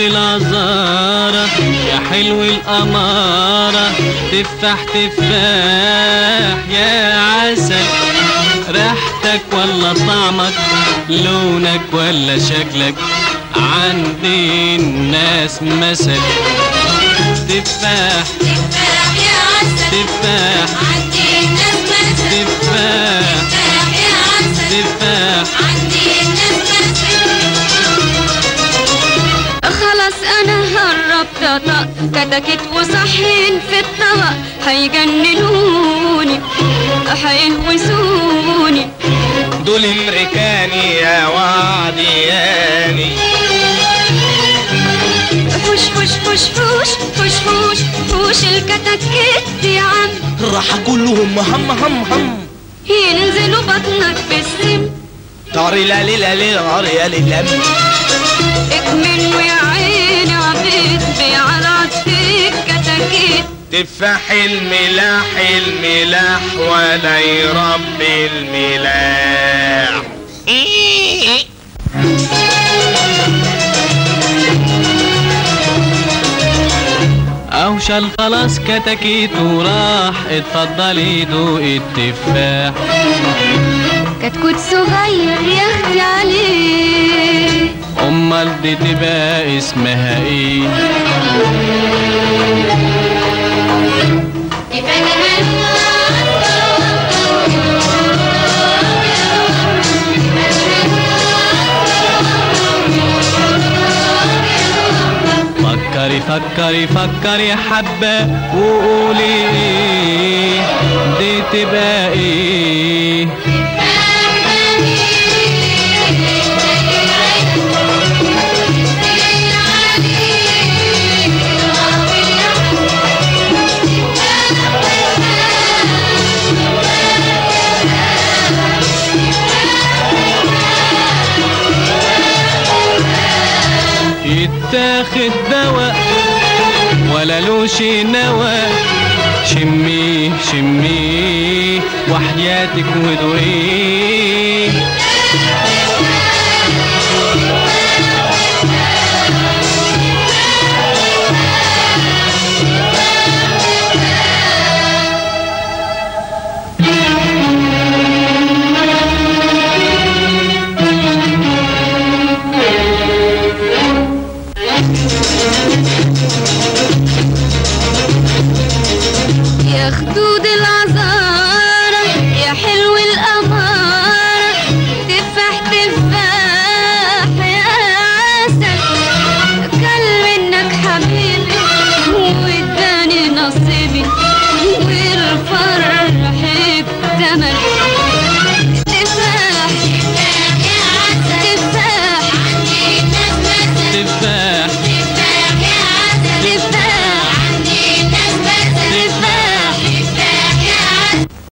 بالعذارة يا حلو الأمارة تفاح تفاح يا عسل ريحتك ولا طعمك لونك ولا شكلك عندي الناس مثل تفاح تفاح يا عسل تفاح عندي الناس مثل تفاح تفاح يا عسل تفاح عندي الناس مثل خلاص انا هربت اطق كتكت وصحين في الطبق هيجننوني هيهوسوني دول امريكاني يا وعدياني فوش فوش فوش فوش فوش فوش فوش الكتكت يا عم راح كلهم هم هم هم ينزلوا بطنك بالسم طاري لا لا لا لا يا للم اكمنوا يا عيني عبيد بيعرض فيك كتكت تفاح الملاح الملاح ولا يربي الملاح اوشل خلاص كتكيت وراح اتفضلي دوق التفاح كتكوت صغير يا اختي عليه امال دي تبقى اسمها ايه فكري فكري فكري حبة وقولي ايه دي تبقى ايه يتاخد دواء ولا لوش نوى شميه شميه وحياتك ودويه